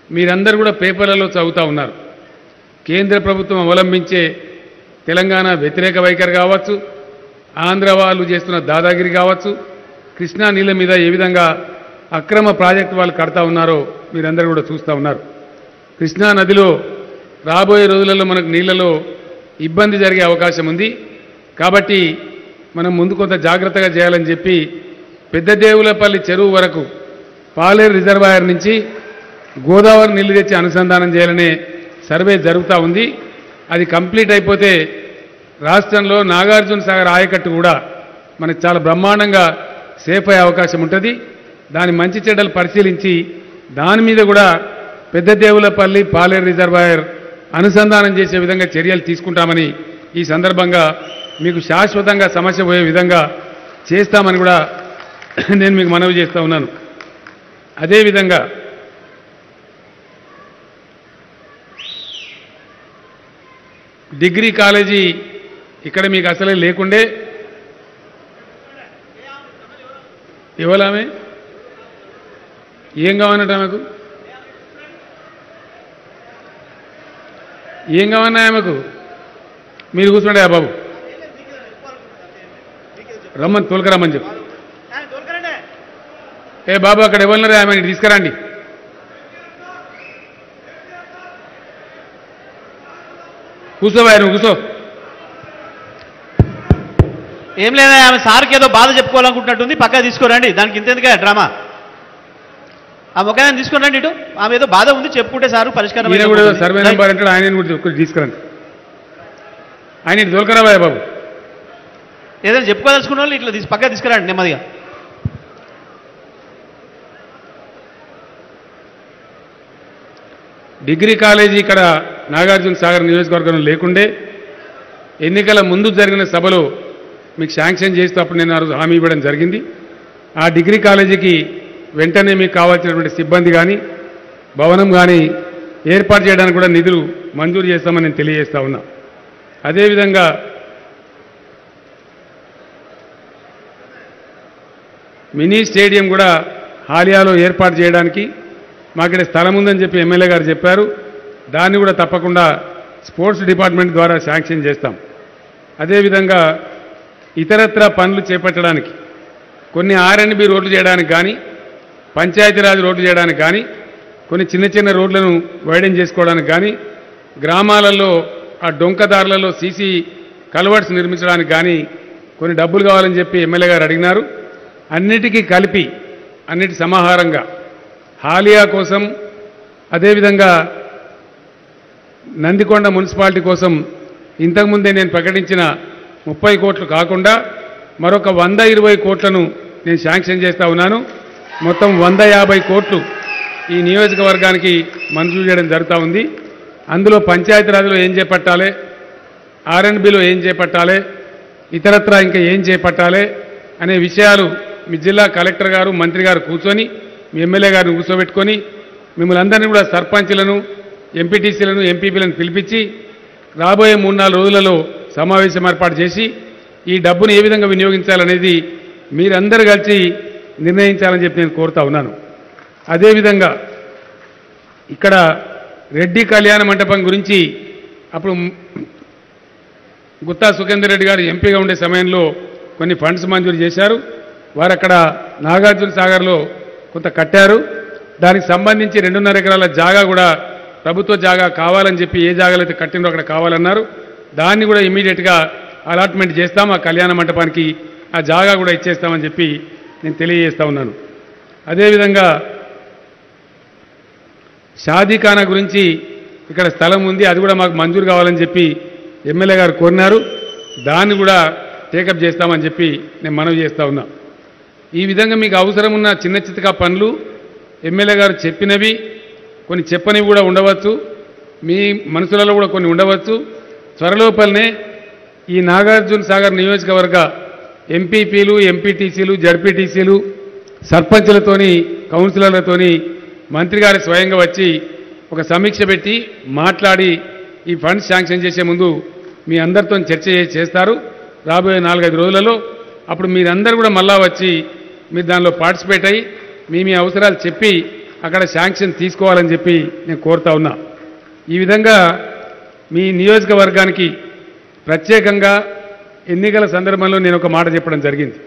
మీరందరూ కూడా పేపర్లలో చదువుతూ ఉన్నారు కేంద్ర ప్రభుత్వం అవలంబించే తెలంగాణ వ్యతిరేక వైఖరి కావచ్చు ఆంధ్ర వాళ్ళు చేస్తున్న దాదాగిరి కావచ్చు కృష్ణా నీళ్ళ మీద ఏ విధంగా అక్రమ ప్రాజెక్టు వాళ్ళు కడతా ఉన్నారో మీరందరూ కూడా చూస్తూ ఉన్నారు కృష్ణా నదిలో రాబోయే రోజులలో మనకు నీళ్లలో ఇబ్బంది జరిగే అవకాశం ఉంది కాబట్టి మనం ముందు కొంత జాగ్రత్తగా చేయాలని చెప్పి పెద్ద దేవులపల్లి చెరువు వరకు పాలేరు రిజర్వాయర్ నుంచి గోదావరి నీళ్లు తెచ్చి అనుసంధానం చేయాలనే సర్వే జరుగుతూ ఉంది అది కంప్లీట్ అయిపోతే రాష్ట్రంలో నాగార్జున సాగర్ ఆయకట్టు కూడా మనకు చాలా బ్రహ్మాండంగా సేఫ్ అయ్యే అవకాశం ఉంటుంది దాని మంచి చెడ్డలు పరిశీలించి దాని మీద కూడా పెద్ద దేవులపల్లి పాలేరు రిజర్వాయర్ అనుసంధానం చేసే విధంగా చర్యలు తీసుకుంటామని ఈ సందర్భంగా మీకు శాశ్వతంగా సమస్య పోయే విధంగా చేస్తామని కూడా నేను మీకు మనవి చేస్తూ ఉన్నాను అదేవిధంగా డిగ్రీ కాలేజీ ఇక్కడ మీకు అసలే లేకుండే ఇవ్వలామే ఏం కావాలన్నట ఆమెకు ఏం కావన్నా ఆమెకు మీరు కూర్చోండి ఆ బాబు రమ్మని తోలుకరమ్మని చెప్పు ఏ బాబు అక్కడ ఎవరున్నారే ఆమె తీసుకురండి కూర్చోబా నువ్వు కూర్చో ఏం లేదా ఆమె సార్కి ఏదో బాధ చెప్పుకోవాలనుకుంటున్నట్టుంది పక్క తీసుకోరండి దానికి ఇంతెందుకే డ్రామా ఆ మొక్క తీసుకురండి ఇటు ఆమె ఏదో బాధ ఉంది చెప్పుకుంటే సారు పరిష్కారం ఈయన కూడా అయిపోతుంది. సర్వే నెంబర్ అంటే ఆయన కూడా ఒక్కటి తీసుకురండి ఆయన ఇటు తోలుకరాబాయ్ బాబు ఏదైనా చెప్పుకోదలుచుకున్న వాళ్ళు ఇట్లా తీసి పక్క తీసుకురండి నెమ్మదిగా డిగ్రీ కాలేజీ ఇక్కడ నాగార్జున సాగర్ నియోజకవర్గంలో లేకుండే ఎన్నికల ముందు జరిగిన సభలో మీకు శాంక్షన్ చేస్తూ అప్పుడు నేను ఆ రోజు హామీ ఇవ్వడం జరిగింది ఆ డిగ్రీ కాలేజీకి వెంటనే మీకు కావాల్సినటువంటి సిబ్బంది కానీ భవనం కానీ ఏర్పాటు చేయడానికి కూడా నిధులు మంజూరు చేస్తామని నేను తెలియజేస్తా ఉన్నా అదేవిధంగా మినీ స్టేడియం కూడా హాలియాలో ఏర్పాటు చేయడానికి మాకిక్కడ స్థలం ఉందని చెప్పి ఎమ్మెల్యే గారు చెప్పారు దాన్ని కూడా తప్పకుండా స్పోర్ట్స్ డిపార్ట్మెంట్ ద్వారా శాంక్షన్ చేస్తాం అదేవిధంగా ఇతరత్ర పనులు చేపట్టడానికి కొన్ని ఆర్ఎన్బి రోడ్లు చేయడానికి కానీ పంచాయతీరాజ్ రోడ్లు చేయడానికి కానీ కొన్ని చిన్న చిన్న రోడ్లను వైడెన్ చేసుకోవడానికి కానీ గ్రామాలలో ఆ డొంకదారులలో సీసీ కల్వర్ట్స్ నిర్మించడానికి కానీ కొన్ని డబ్బులు కావాలని చెప్పి ఎమ్మెల్యే గారు అడిగినారు అన్నిటికీ కలిపి అన్నిటి సమాహారంగా హాలియా కోసం అదేవిధంగా నందికొండ మున్సిపాలిటీ కోసం ఇంతకుముందే నేను ప్రకటించిన ముప్పై కోట్లు కాకుండా మరొక వంద ఇరవై కోట్లను నేను శాంక్షన్ చేస్తా ఉన్నాను మొత్తం వంద యాభై కోట్లు ఈ నియోజకవర్గానికి మంజూరు చేయడం జరుగుతూ ఉంది అందులో పంచాయతీరాజ్లో ఏం చేపట్టాలి ఆర్ఎండ్బిలో ఏం చేపట్టాలి ఇతరత్ర ఇంకా ఏం చేపట్టాలి అనే విషయాలు మీ జిల్లా కలెక్టర్ గారు మంత్రి గారు కూర్చొని మీ ఎమ్మెల్యే గారిని కూర్చోబెట్టుకొని మిమ్మల్ని అందరినీ కూడా సర్పంచ్లను ఎంపీటీసీలను ఎంపీపీలను పిలిపించి రాబోయే మూడు నాలుగు రోజులలో సమావేశం ఏర్పాటు చేసి ఈ డబ్బును ఏ విధంగా వినియోగించాలనేది మీరందరూ కలిసి నిర్ణయించాలని చెప్పి నేను కోరుతా ఉన్నాను అదేవిధంగా ఇక్కడ రెడ్డి కళ్యాణ మంటపం గురించి అప్పుడు గుత్తా సుఖేందర్ రెడ్డి గారు ఎంపీగా ఉండే సమయంలో కొన్ని ఫండ్స్ మంజూరు చేశారు వారు అక్కడ నాగార్జున సాగర్లో కొంత కట్టారు దానికి సంబంధించి రెండున్నర ఎకరాల జాగా కూడా ప్రభుత్వ జాగా కావాలని చెప్పి ఏ జాగాలు అయితే కట్టిందో అక్కడ కావాలన్నారు దాన్ని కూడా ఇమీడియట్గా అలాట్మెంట్ చేస్తాం ఆ కళ్యాణ మంటపానికి ఆ జాగా కూడా ఇచ్చేస్తామని చెప్పి నేను తెలియజేస్తా ఉన్నాను అదేవిధంగా షాదీఖానా గురించి ఇక్కడ స్థలం ఉంది అది కూడా మాకు మంజూరు కావాలని చెప్పి ఎమ్మెల్యే గారు కోరినారు దాన్ని కూడా టేకప్ చేస్తామని చెప్పి నేను మనవి చేస్తా ఉన్నా ఈ విధంగా మీకు అవసరం ఉన్న చిన్న చిత్తగా పనులు ఎమ్మెల్యే గారు చెప్పినవి కొన్ని చెప్పనివి కూడా ఉండవచ్చు మీ మనసులలో కూడా కొన్ని ఉండవచ్చు త్వరలోపలనే ఈ నాగార్జున సాగర్ నియోజకవర్గ ఎంపీపీలు ఎంపీటీసీలు జడ్పీటీసీలు సర్పంచులతోని కౌన్సిలర్లతోని మంత్రి గారు స్వయంగా వచ్చి ఒక సమీక్ష పెట్టి మాట్లాడి ఈ ఫండ్స్ శాంక్షన్ చేసే ముందు మీ అందరితో చర్చ చే- చేస్తారు రాబోయే నాలుగైదు రోజులలో అప్పుడు మీరందరూ కూడా మళ్ళా వచ్చి మీరు దానిలో పార్టిసిపేట్ అయ్యి మీ మీ అవసరాలు చెప్పి అక్కడ శాంక్షన్ తీసుకోవాలని చెప్పి నేను కోరుతా ఉన్నా ఈ విధంగా మీ నియోజకవర్గానికి ప్రత్యేకంగా ఎన్నికల సందర్భంలో నేను ఒక మాట చెప్పడం జరిగింది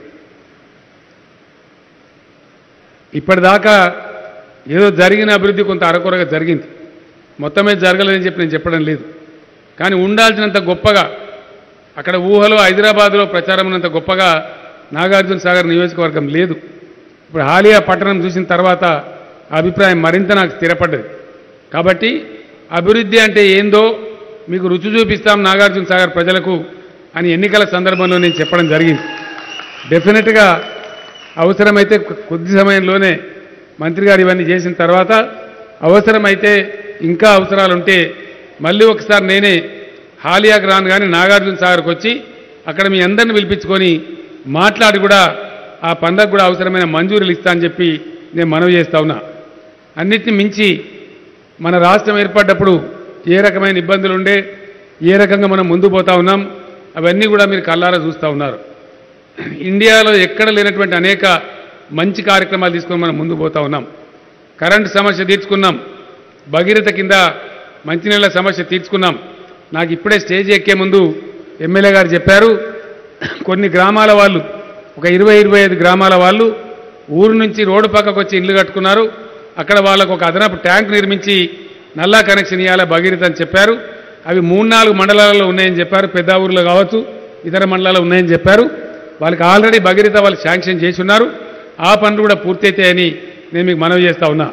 ఇప్పటిదాకా ఏదో జరిగిన అభివృద్ధి కొంత అరకొరగా జరిగింది మొత్తమే జరగలేదని చెప్పి నేను చెప్పడం లేదు కానీ ఉండాల్సినంత గొప్పగా అక్కడ ఊహలో హైదరాబాద్లో ప్రచారం ఉన్నంత గొప్పగా నాగార్జున సాగర్ నియోజకవర్గం లేదు ఇప్పుడు హాలియా పట్టణం చూసిన తర్వాత ఆ అభిప్రాయం మరింత నాకు స్థిరపడ్డది కాబట్టి అభివృద్ధి అంటే ఏందో మీకు రుచి చూపిస్తాం నాగార్జున సాగర్ ప్రజలకు అని ఎన్నికల సందర్భంలో నేను చెప్పడం జరిగింది డెఫినెట్గా అవసరమైతే కొ- కొద్ది సమయంలోనే మంత్రి గారు ఇవన్నీ చేసిన తర్వాత అవసరమైతే ఇంకా అవసరాలుంటే మళ్ళీ ఒకసారి నేనే హాలియాకు రాను కానీ నాగార్జున సాగర్కి వచ్చి అక్కడ మీ అందరిని పిలిపించుకొని మాట్లాడి కూడా ఆ పండగకు కూడా అవసరమైన మంజూరులు ఇస్తా అని చెప్పి నేను మనవి చేస్తా ఉన్నా అన్నిటిని మించి మన రాష్ట్రం ఏర్పడ్డప్పుడు ఏ రకమైన ఇబ్బందులు ఉండే ఏ రకంగా మనం ముందు పోతా ఉన్నాం అవన్నీ కూడా మీరు కల్లారా చూస్తూ ఉన్నారు ఇండియాలో ఎక్కడ లేనటువంటి అనేక మంచి కార్యక్రమాలు తీసుకొని మనం ముందు పోతా ఉన్నాం కరెంటు సమస్య తీర్చుకున్నాం భగీరథ కింద మంచినీళ్ళ సమస్య తీర్చుకున్నాం నాకు ఇప్పుడే స్టేజ్ ఎక్కే ముందు ఎమ్మెల్యే గారు చెప్పారు కొన్ని గ్రామాల వాళ్ళు ఒక ఇరవై ఇరవై ఐదు గ్రామాల వాళ్ళు ఊరు నుంచి రోడ్డు పక్కకు వచ్చి ఇల్లు కట్టుకున్నారు అక్కడ వాళ్ళకు ఒక అదనపు ట్యాంక్ నిర్మించి నల్లా కనెక్షన్ ఇవ్వాలి భగీరథ అని చెప్పారు అవి మూడు నాలుగు మండలాలలో ఉన్నాయని చెప్పారు పెద్ద ఊర్లో కావచ్చు ఇతర మండలాల్లో ఉన్నాయని చెప్పారు వాళ్ళకి ఆల్రెడీ భగీరథ వాళ్ళు శాంక్షన్ చేసి ఉన్నారు ఆ పనులు కూడా పూర్తయితాయని నేను మీకు మనవి చేస్తా ఉన్నా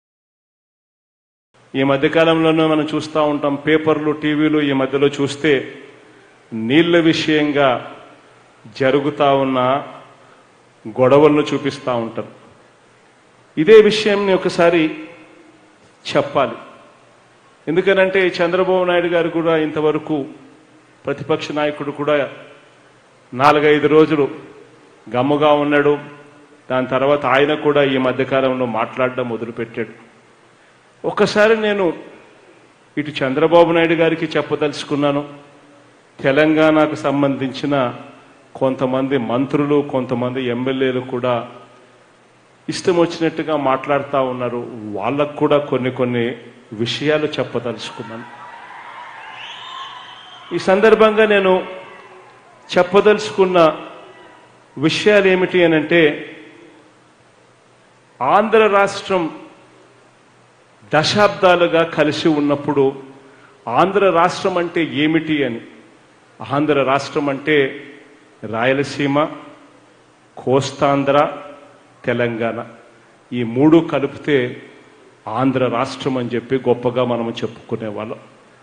ఈ మధ్యకాలంలోనూ మనం చూస్తూ ఉంటాం పేపర్లు టీవీలు ఈ మధ్యలో చూస్తే నీళ్ల విషయంగా జరుగుతా ఉన్న గొడవలను చూపిస్తూ ఉంటారు ఇదే విషయంని ఒకసారి చెప్పాలి ఎందుకనంటే చంద్రబాబు నాయుడు గారు కూడా ఇంతవరకు ప్రతిపక్ష నాయకుడు కూడా నాలుగైదు రోజులు గమ్ముగా ఉన్నాడు దాని తర్వాత ఆయన కూడా ఈ మధ్యకాలంలో మాట్లాడడం మొదలుపెట్టాడు ఒకసారి నేను ఇటు చంద్రబాబు నాయుడు గారికి చెప్పదలుచుకున్నాను తెలంగాణకు సంబంధించిన కొంతమంది మంత్రులు కొంతమంది ఎమ్మెల్యేలు కూడా ఇష్టం వచ్చినట్టుగా మాట్లాడుతూ ఉన్నారు వాళ్ళకు కూడా కొన్ని కొన్ని విషయాలు చెప్పదలుచుకున్నాను ఈ సందర్భంగా నేను చెప్పదలుచుకున్న విషయాలు ఏమిటి అనంటే ఆంధ్ర రాష్ట్రం దశాబ్దాలుగా కలిసి ఉన్నప్పుడు ఆంధ్ర రాష్ట్రం అంటే ఏమిటి అని ఆంధ్ర రాష్ట్రం అంటే రాయలసీమ కోస్తాంధ్ర తెలంగాణ ఈ మూడు కలిపితే ఆంధ్ర రాష్ట్రం అని చెప్పి గొప్పగా మనం చెప్పుకునేవాళ్ళం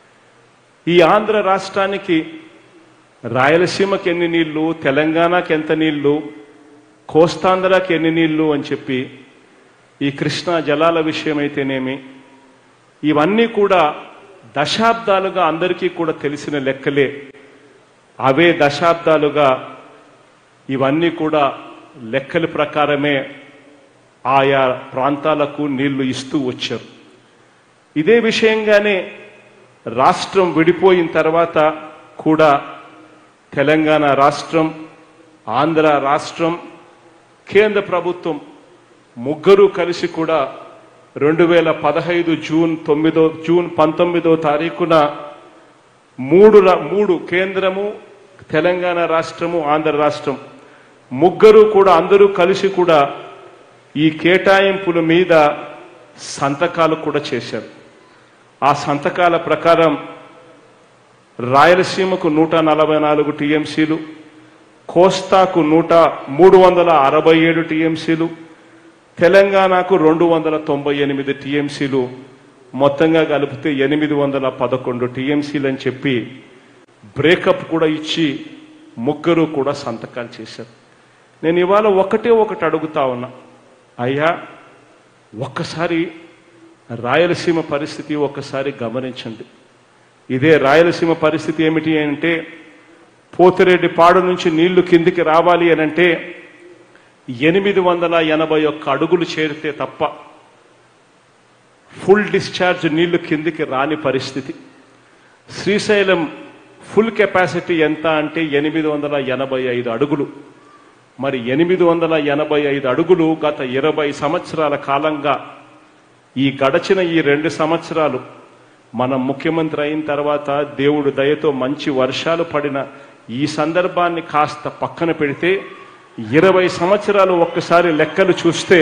ఈ ఆంధ్ర రాష్ట్రానికి రాయలసీమకి ఎన్ని నీళ్లు తెలంగాణకి ఎంత నీళ్లు కోస్తాంధ్రకి ఎన్ని నీళ్లు అని చెప్పి ఈ కృష్ణా జలాల విషయమైతేనేమి ఇవన్నీ కూడా దశాబ్దాలుగా అందరికీ కూడా తెలిసిన లెక్కలే అవే దశాబ్దాలుగా ఇవన్నీ కూడా లెక్కల ప్రకారమే ఆయా ప్రాంతాలకు నీళ్లు ఇస్తూ వచ్చారు ఇదే విషయంగానే రాష్ట్రం విడిపోయిన తర్వాత కూడా తెలంగాణ రాష్ట్రం ఆంధ్ర రాష్ట్రం కేంద్ర ప్రభుత్వం ముగ్గురు కలిసి కూడా రెండు వేల పదహైదు జూన్ తొమ్మిదో జూన్ పంతొమ్మిదో తారీఖున మూడు రా- మూడు కేంద్రము తెలంగాణ రాష్ట్రము ఆంధ్ర రాష్ట్రం ముగ్గురు కూడా అందరూ కలిసి కూడా ఈ కేటాయింపుల మీద సంతకాలు కూడా చేశారు ఆ సంతకాల ప్రకారం రాయలసీమకు నూట నలభై నాలుగు టీఎంసీలు కోస్తాకు నూట మూడు వందల అరవై ఏడు టీఎంసీలు తెలంగాణకు రెండు వందల తొంభై ఎనిమిది టీఎంసీలు మొత్తంగా కలిపితే ఎనిమిది వందల పదకొండు టీఎంసీలు అని చెప్పి బ్రేకప్ కూడా ఇచ్చి ముగ్గురు కూడా సంతకాలు చేశారు నేను ఇవాళ ఒకటే ఒకటి అడుగుతా ఉన్నా అయ్యా ఒక్కసారి రాయలసీమ పరిస్థితి ఒక్కసారి గమనించండి ఇదే రాయలసీమ పరిస్థితి ఏమిటి అంటే పోతిరెడ్డి పాడు నుంచి నీళ్లు కిందికి రావాలి అనంటే ఎనిమిది వందల ఎనభై ఒక్క అడుగులు చేరితే తప్ప ఫుల్ డిశ్చార్జ్ నీళ్లు కిందికి రాని పరిస్థితి శ్రీశైలం ఫుల్ కెపాసిటీ ఎంత అంటే ఎనిమిది వందల ఎనభై ఐదు అడుగులు మరి ఎనిమిది వందల ఎనభై ఐదు అడుగులు గత ఇరవై సంవత్సరాల కాలంగా ఈ గడచిన ఈ రెండు సంవత్సరాలు మనం ముఖ్యమంత్రి అయిన తర్వాత దేవుడు దయతో మంచి వర్షాలు పడిన ఈ సందర్భాన్ని కాస్త పక్కన పెడితే ఇరవై సంవత్సరాలు ఒక్కసారి లెక్కలు చూస్తే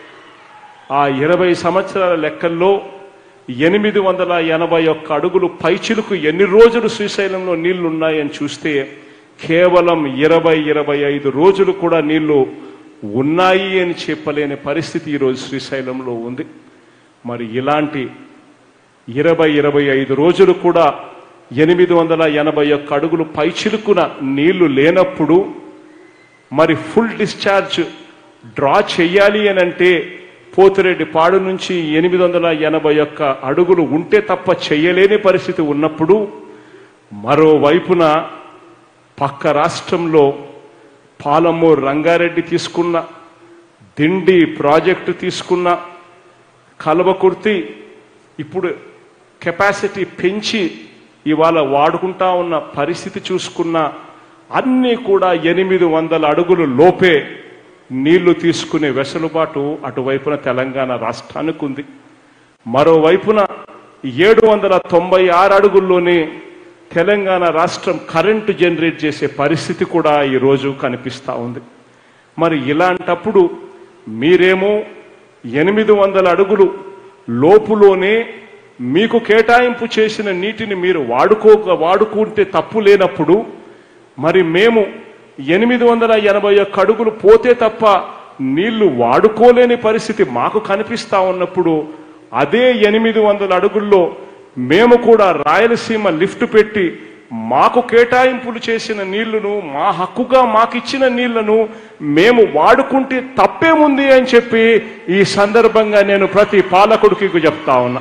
ఆ ఇరవై సంవత్సరాల లెక్కల్లో ఎనిమిది వందల ఎనభై ఒక్క అడుగులు పైచిలుకు ఎన్ని రోజులు శ్రీశైలంలో నీళ్లు ఉన్నాయని చూస్తే కేవలం ఇరవై ఇరవై ఐదు రోజులు కూడా నీళ్లు ఉన్నాయి అని చెప్పలేని పరిస్థితి ఈరోజు శ్రీశైలంలో ఉంది మరి ఇలాంటి ఇరవై ఇరవై ఐదు రోజులు కూడా ఎనిమిది వందల ఎనభై ఒక్క అడుగులు పైచిలుకున నీళ్లు లేనప్పుడు మరి ఫుల్ డిశ్చార్జ్ డ్రా చెయ్యాలి అని అంటే పోతిరెడ్డి పాడు నుంచి ఎనిమిది వందల ఎనభై ఒక్క అడుగులు ఉంటే తప్ప చెయ్యలేని పరిస్థితి ఉన్నప్పుడు మరోవైపున పక్క రాష్ట్రంలో పాలమూరు రంగారెడ్డి తీసుకున్న దిండి ప్రాజెక్టు తీసుకున్న కలవకుర్తి ఇప్పుడు కెపాసిటీ పెంచి ఇవాళ వాడుకుంటా ఉన్న పరిస్థితి చూసుకున్న అన్నీ కూడా ఎనిమిది వందల అడుగులు లోపే నీళ్లు తీసుకునే వెసులుబాటు అటువైపున తెలంగాణ రాష్ట్రానికి ఉంది మరోవైపున ఏడు వందల తొంభై ఆరు అడుగుల్లోనే తెలంగాణ రాష్ట్రం కరెంటు జనరేట్ చేసే పరిస్థితి కూడా ఈరోజు కనిపిస్తా ఉంది మరి ఇలాంటప్పుడు మీరేమో ఎనిమిది వందల అడుగులు లోపులోనే మీకు కేటాయింపు చేసిన నీటిని మీరు వాడుకో వాడుకుంటే తప్పు లేనప్పుడు మరి మేము ఎనిమిది వందల ఎనభై ఒక్క అడుగులు పోతే తప్ప నీళ్లు వాడుకోలేని పరిస్థితి మాకు కనిపిస్తా ఉన్నప్పుడు అదే ఎనిమిది వందల అడుగుల్లో మేము కూడా రాయలసీమ లిఫ్ట్ పెట్టి మాకు కేటాయింపులు చేసిన నీళ్లను మా హక్కుగా మాకిచ్చిన నీళ్లను మేము వాడుకుంటే తప్పేముంది అని చెప్పి ఈ సందర్భంగా నేను ప్రతి పాలకుడికి చెప్తా ఉన్నా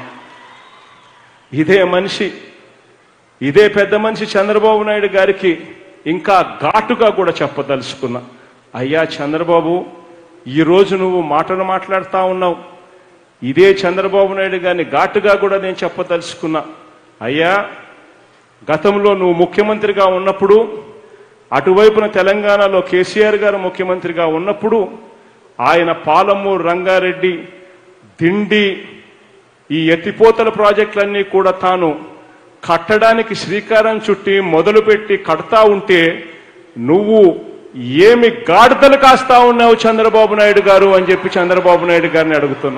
ఇదే మనిషి ఇదే పెద్ద మనిషి చంద్రబాబు నాయుడు గారికి ఇంకా ఘాటుగా కూడా చెప్పదలుచుకున్నా అయ్యా చంద్రబాబు ఈ రోజు నువ్వు మాటలు మాట్లాడుతా ఉన్నావు ఇదే చంద్రబాబు నాయుడు గారిని ఘాటుగా కూడా నేను చెప్పదలుచుకున్నా అయ్యా గతంలో నువ్వు ముఖ్యమంత్రిగా ఉన్నప్పుడు అటువైపున తెలంగాణలో కేసీఆర్ గారు ముఖ్యమంత్రిగా ఉన్నప్పుడు ఆయన పాలమూరు రంగారెడ్డి దిండి ఈ ఎత్తిపోతల ప్రాజెక్టులన్నీ కూడా తాను కట్టడానికి శ్రీకారం చుట్టి మొదలుపెట్టి కడతా ఉంటే నువ్వు ఏమి గాడిదలు కాస్తా ఉన్నావు చంద్రబాబు నాయుడు గారు అని చెప్పి చంద్రబాబు నాయుడు గారిని అడుగుతున్నా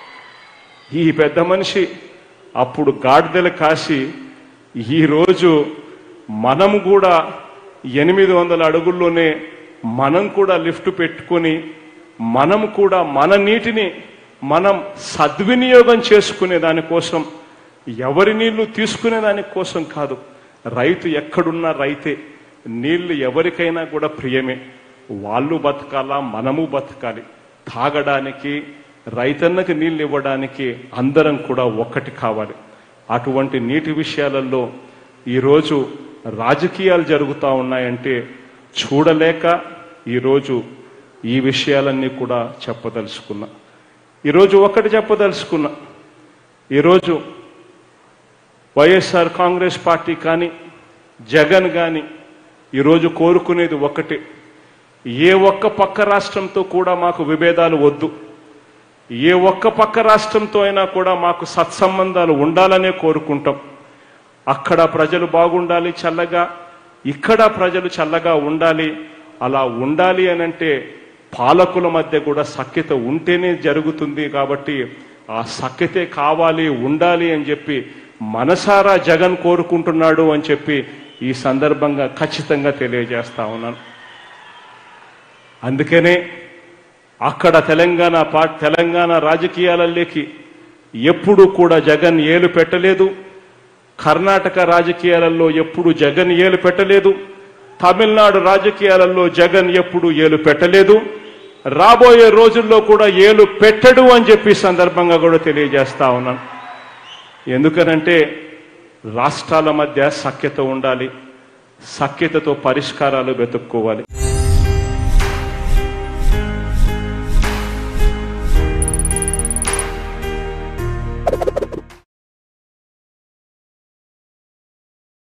ఈ పెద్ద మనిషి అప్పుడు గాడిదలు కాసి ఈరోజు మనం కూడా ఎనిమిది వందల అడుగుల్లోనే మనం కూడా లిఫ్ట్ పెట్టుకొని మనం కూడా మన నీటిని మనం సద్వినియోగం చేసుకునే దానికోసం ఎవరి నీళ్లు తీసుకునే దానికోసం కాదు రైతు ఎక్కడున్నా రైతే నీళ్లు ఎవరికైనా కూడా ప్రియమే వాళ్ళు బతకాలా మనము బతకాలి తాగడానికి రైతన్నకి నీళ్లు ఇవ్వడానికి అందరం కూడా ఒక్కటి కావాలి అటువంటి నీటి విషయాలలో ఈరోజు రాజకీయాలు జరుగుతూ ఉన్నాయంటే చూడలేక ఈరోజు ఈ విషయాలన్నీ కూడా చెప్పదలుచుకున్నా ఈరోజు ఒక్కటి చెప్పదలుచుకున్నా ఈరోజు వైఎస్ఆర్ కాంగ్రెస్ పార్టీ కానీ జగన్ కానీ ఈరోజు కోరుకునేది ఒక్కటే ఏ ఒక్క పక్క రాష్ట్రంతో కూడా మాకు విభేదాలు వద్దు ఏ ఒక్క పక్క రాష్ట్రంతో అయినా కూడా మాకు సత్సంబంధాలు ఉండాలనే కోరుకుంటాం అక్కడ ప్రజలు బాగుండాలి చల్లగా ఇక్కడ ప్రజలు చల్లగా ఉండాలి అలా ఉండాలి అని అంటే పాలకుల మధ్య కూడా సఖ్యత ఉంటేనే జరుగుతుంది కాబట్టి ఆ సఖ్యతే కావాలి ఉండాలి అని చెప్పి మనసారా జగన్ కోరుకుంటున్నాడు అని చెప్పి ఈ సందర్భంగా ఖచ్చితంగా తెలియజేస్తా ఉన్నాను అందుకనే అక్కడ తెలంగాణ పా తెలంగాణ రాజకీయాలలోకి ఎప్పుడు కూడా జగన్ ఏలు పెట్టలేదు కర్ణాటక రాజకీయాలలో ఎప్పుడు జగన్ ఏలు పెట్టలేదు తమిళనాడు రాజకీయాలలో జగన్ ఎప్పుడు ఏలు పెట్టలేదు రాబోయే రోజుల్లో కూడా ఏలు పెట్టడు అని చెప్పి ఈ సందర్భంగా కూడా తెలియజేస్తా ఉన్నాను ఎందుకనంటే రాష్ట్రాల మధ్య సఖ్యత ఉండాలి సఖ్యతతో పరిష్కారాలు వెతుక్కోవాలి